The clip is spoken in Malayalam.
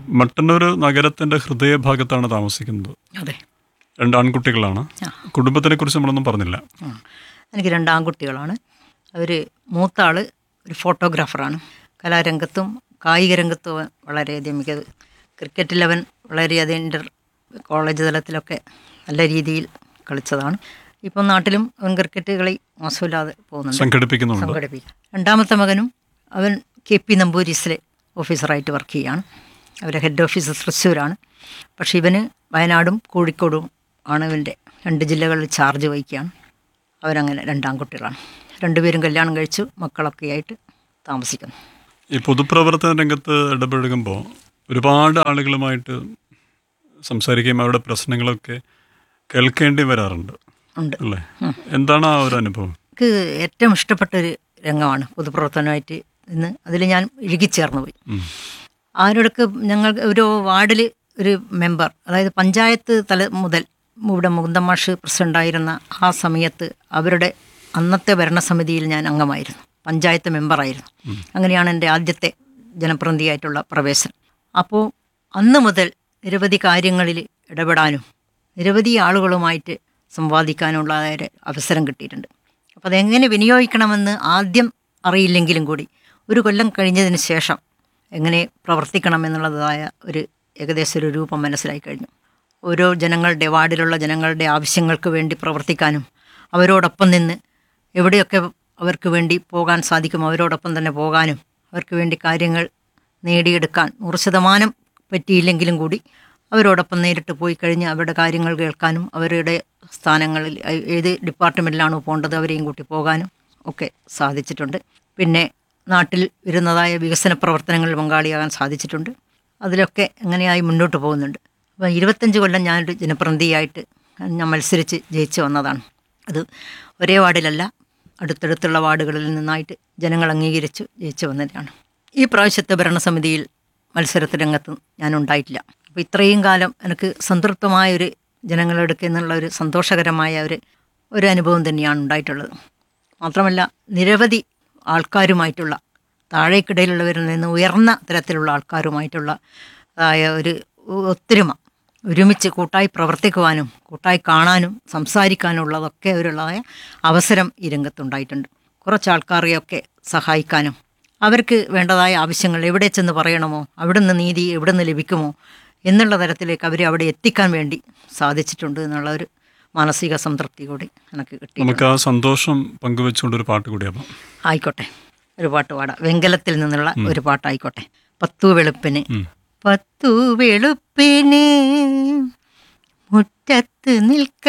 മട്ടന്നൂർ നഗരത്തിന്റെ ഹൃദയഭാഗത്താണ് താമസിക്കുന്നത് അതെ രണ്ട് ആൺകുട്ടികളാണ് കുടുംബത്തിനെ കുറിച്ച് നമ്മളൊന്നും പറഞ്ഞില്ല ആ. എനിക്ക് രണ്ട് ആൺകുട്ടികളാണ് അവർ മൂത്ത ആൾ ഒരു ഫോട്ടോഗ്രാഫറാണ് കലാരംഗത്തും കായിക രംഗത്തും അവൻ വളരെയധികം മികവ് ക്രിക്കറ്റിൽ അവൻ വളരെയധികം ഇൻ്റർ കോളേജ് തലത്തിലൊക്കെ നല്ല രീതിയിൽ കളിച്ചതാണ് ഇപ്പം നാട്ടിലും അവൻ ക്രിക്കറ്റ് കളി മോശമില്ലാതെ പോകുന്നുണ്ട് സംഘടിപ്പിക്കുന്നുണ്ട് സംഘടിപ്പിക്കും രണ്ടാമത്തെ മകനും അവൻ കെ പി നമ്പൂരീസിലെ ഓഫീസറായിട്ട് വർക്ക് ചെയ്യുകയാണ് അവരെ ഹെഡ് ഓഫീസ് തൃശ്ശൂരാണ് പക്ഷേ ഇവന് വയനാടും കോഴിക്കോടും ആണ് ഇവൻ്റെ രണ്ട് ജില്ലകളിൽ ചാർജ് വഹിക്കുകയാണ് അവരങ്ങനെ രണ്ടാൺകുട്ടികളാണ് രണ്ടുപേരും കല്യാണം കഴിച്ചു മക്കളൊക്കെ ആയിട്ട് താമസിക്കുന്നു ഈ പൊതുപ്രവർത്തന രംഗത്ത് ഇടപഴകുമ്പോൾ ഒരുപാട് ആളുകളുമായിട്ട് സംസാരിക്കുകയും അവരുടെ പ്രശ്നങ്ങളൊക്കെ കേൾക്കേണ്ടി വരാറുണ്ട് ഉണ്ട് അല്ലേ എന്താണ് ആ ഒരു അനുഭവം എനിക്ക് ഏറ്റവും ഇഷ്ടപ്പെട്ടൊരു രംഗമാണ് പൊതുപ്രവർത്തനമായിട്ട് ഇന്ന് അതിൽ ഞാൻ ഇഴുകിച്ചേർന്ന് പോയി ഉം. ആരോടൊക്കെ ഞങ്ങൾ ഒരു വാർഡിൽ ഒരു മെമ്പർ അതായത് പഞ്ചായത്ത് തല മുതൽ ഇവിടെ മുകുന്ദമാഷ് പ്രസിഡൻ്റായിരുന്ന ആ സമയത്ത് അവരുടെ അന്നത്തെ ഭരണസമിതിയിൽ ഞാൻ അംഗമായിരുന്നു പഞ്ചായത്ത് മെമ്പറായിരുന്നു അങ്ങനെയാണ് എൻ്റെ ആദ്യത്തെ ജനപ്രതിനിധിയായിട്ടുള്ള പ്രവേശനം അപ്പോൾ അന്ന് മുതൽ നിരവധി കാര്യങ്ങളിൽ ഇടപെടാനും നിരവധി ആളുകളുമായിട്ട് സംവാദിക്കാനുള്ള ഒരു അവസരം കിട്ടിയിട്ടുണ്ട് അപ്പോൾ അതെങ്ങനെ വിനിയോഗിക്കണമെന്ന് ആദ്യം അറിയില്ലെങ്കിലും കൂടി ഒരു കൊല്ലം കഴിഞ്ഞതിന് ശേഷം എങ്ങനെ പ്രവർത്തിക്കണം എന്നുള്ളതായ ഒരു ഏകദേശം ഒരു രൂപം മനസ്സിലായി കഴിഞ്ഞു ഓരോ ജനങ്ങളുടെ വാർഡിലുള്ള ജനങ്ങളുടെ ആവശ്യങ്ങൾക്ക് വേണ്ടി പ്രവർത്തിക്കാനും അവരോടൊപ്പം നിന്ന് എവിടെയൊക്കെ അവർക്ക് വേണ്ടി പോകാൻ സാധിക്കും അവരോടൊപ്പം തന്നെ പോകാനും അവർക്ക് വേണ്ടി കാര്യങ്ങൾ നേടിയെടുക്കാൻ നൂറ് ശതമാനം പറ്റിയില്ലെങ്കിലും കൂടി അവരോടൊപ്പം നേരിട്ട് പോയി കഴിഞ്ഞ് അവരുടെ കാര്യങ്ങൾ കേൾക്കാനും അവരുടെ സ്ഥാനങ്ങളിൽ ഏ- ഏത് ഡിപ്പാർട്ട്മെൻറ്റിലാണോ പോകേണ്ടത് അവരെയും കൂട്ടി പോകാനും ഒക്കെ സാധിച്ചിട്ടുണ്ട് പിന്നെ നാട്ടിൽ വരുന്നതായ വികസന പ്രവർത്തനങ്ങളിൽ പങ്കാളിയാകാൻ സാധിച്ചിട്ടുണ്ട് അതിലൊക്കെ എങ്ങനെയായി മുന്നോട്ട് പോകുന്നുണ്ട് അപ്പോൾ ഇരുപത്തഞ്ച് കൊല്ലം ഞാനൊരു ജനപ്രതിനിധിയായിട്ട് ഞാൻ മത്സരിച്ച് ജയിച്ചു വന്നതാണ് അത് ഒരേ വാർഡിലല്ല അടുത്തടുത്തുള്ള വാർഡുകളിൽ നിന്നായിട്ട് ജനങ്ങൾ അംഗീകരിച്ചു ജയിച്ചു വന്നതാണ് ഈ പ്രാവശ്യത്തെ ഭരണസമിതിയിൽ മത്സരത്തെ രംഗത്ത് ഞാൻ ഉണ്ടായിട്ടില്ല അപ്പോൾ ഇത്രയും കാലം എനിക്ക് സംതൃപ്തമായൊരു ജനങ്ങളെടുക്കുക എന്നുള്ള ഒരു സന്തോഷകരമായ ഒരു ഒരു അനുഭവം തന്നെയാണ് ഉണ്ടായിട്ടുള്ളത് മാത്രമല്ല നിരവധി ആൾക്കാരുമായിട്ടുള്ള താഴേക്കിടയിലുള്ളവരിൽ നിന്ന് ഉയർന്ന തരത്തിലുള്ള ആൾക്കാരുമായിട്ടുള്ള ആയ ഒരു ഒത്തൊരുമ ഒരുമിച്ച് കൂട്ടായി പ്രവർത്തിക്കുവാനും കൂട്ടായി കാണാനും സംസാരിക്കാനുള്ളതൊക്കെ ഒരുള്ളതായ അവസരം ഈ രംഗത്തുണ്ടായിട്ടുണ്ട് കുറച്ച് ആൾക്കാരെയൊക്കെ സഹായിക്കാനും അവർക്ക് വേണ്ടതായ ആവശ്യങ്ങൾ എവിടെ ചെന്ന് പറയണമോ അവിടെ നിന്ന് നീതി എവിടെ നിന്ന് ലഭിക്കുമോ എന്നുള്ള തരത്തിലേക്ക് അവരെ അവിടെ എത്തിക്കാൻ വേണ്ടി സാധിച്ചിട്ടുണ്ട് എന്നുള്ള ഒരു മാനസിക സംതൃപ്തി കൂടി എനിക്ക് കിട്ടി നമുക്ക് ആ സന്തോഷം പങ്കുവെച്ചുകൊണ്ട് ഒരു പാട്ട് കൂടിയാവാം ആയിക്കോട്ടെ ഒരു പാട്ട് പാടാം വെങ്കലത്തിൽ നിന്നുള്ള ഒരു പാട്ടായിക്കോട്ടെ പത്തു വെളുപ്പിന് ഉം. പത്തു വെളുപ്പിന് മുറ്റത്ത് നിൽക്ക